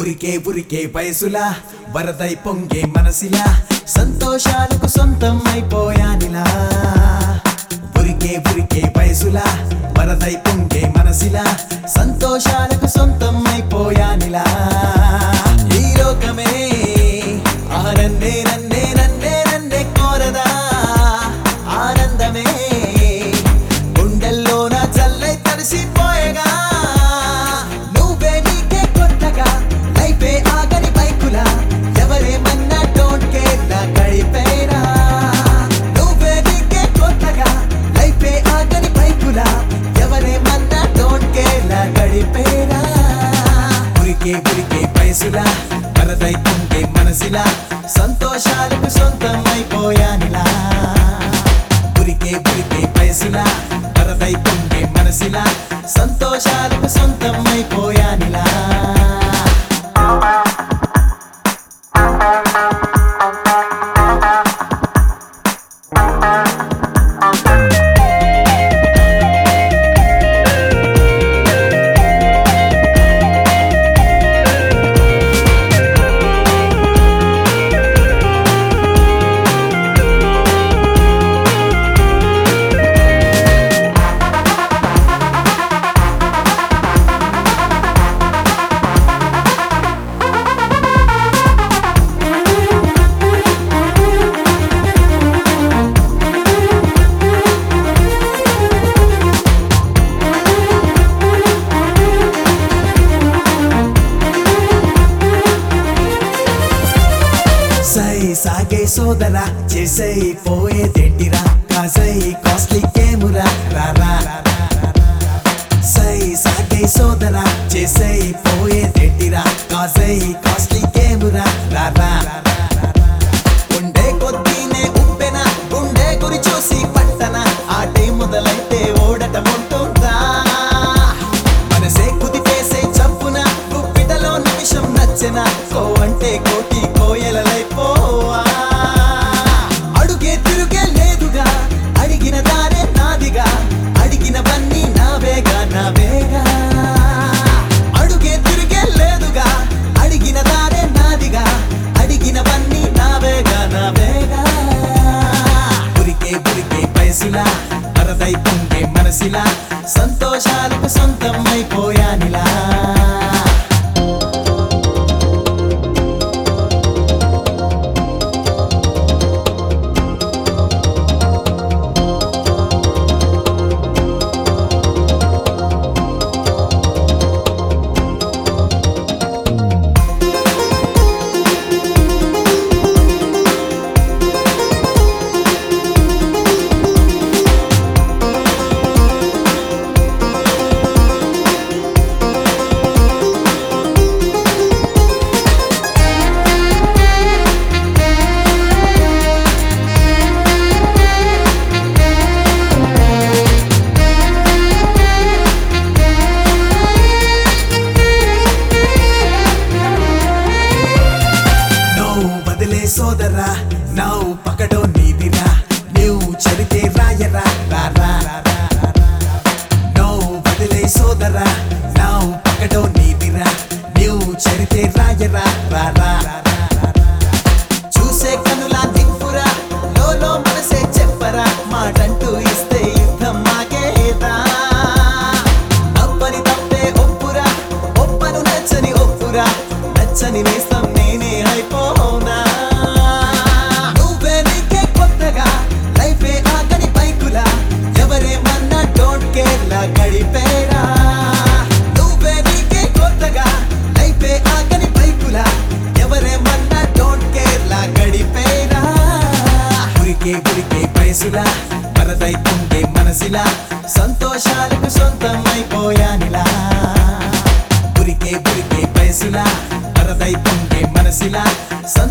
ఉరికే ఉరికే వయసులా వరదై పొంగే మనసిలా సంతోషాలకు సొంతం అయిపోయానిలా ఉరికే ఉరికే వయసులా వరదై పొంగే మనసిలా సంతోషాలకు సొంతం అయిపోయానిలా ఈ లోకమే ఆనందే నన్నే నన్నే నన్నే కోరదా ఆనందమే గుండెల్లోన చల్లై తడిసిపోయేగా నువ్వే నీకే కొత్తగా లైఫే ఆగని బైకులా ఎవరేమన్నా డోంట్ కేర్ నా గడిపేరా నువ్వే నీకే కొత్తగా లైఫే ఆగని బైకులా ఎవరేమన్నా డోంట్ కేర్ నా గడిపేరా ఉరికే ఉరికే పైసులా వరదై పొంగే మనసిలా సంతోషాలకు సొంతం అయిపోయానిలా ఉరికే ఉరికే పైసులా వరదై పొంగే మనసిలా సంతోషాలకు సొంతం అయిపోయానిలా సై సాగే సోదరా చేసై పోయేదేంటిరా కాసై కాస్ట్లీ కేమురా రారా సై సాగే సోదరా చేసై పోయేదేంటిరా కాసై కాస్ట్లీ కేమురా రారా ఉండే కొద్దీనే ఉప్పెన గుండె గురి చూసి పట్టన ఆటే మొదలైతే ఓడటం ఉంటుందా మనసే కుదిపేసే చప్పున గుప్పిటలో నిమిషం నచ్చిన కో అంటే కోటి కోయలలైపోవా అడుగే తిరుగే లేదుగా అడిగిన దారే నాదిగా అడిగినవన్నీ నావేగా నావేగా అడుగే తిరిగే లేదుగా అడిగిన దారే నాదిగా అడిగినవన్నీ నావేగా నావేగా ఉరికే ఉరికే పైసులా వరదై పొంగే మనసిలా సంతోషాలకు సొంతం అయిపోయానిలా నువ్వు బదిలే సోదరా నవ్వు పకడో నీదిరా నువ్వు చరితే రాయరా రారా నువ్వు బదిలే సోదరా నవ్వు పకడో నీదిరా నువ్వు చరితే రాయరా రారా చూసే కనులా దిక్కురా లోలో మనసే చెప్పరా మాటంటూ ఇస్తే యుద్ధం మాకేదా తప్పని తప్పే ఒప్పురా ఒప్పను నచ్చని ఒప్పురా నచ్చని నేస్తం నేనే అయిపోనా నువ్వే నీకే కొత్తగా లైఫే ఆగని బైకులా ఎవరేమన్నా డోంట్ కేర్ లా గడిపేరా నువ్వే నీకే కొత్తగా లైఫే ఆగని బైకులా ఎవరేమన్నా డోంట్ కేర్ లా గడిపేరా ఉరికే ఉరికే పైసులా వరదై పొంగే మనసిలా సంతోషాలకు సొంతం అయిపోయానిలా ఉరికే ఉరికే పైసులా వరదై పొంగే మనసిలా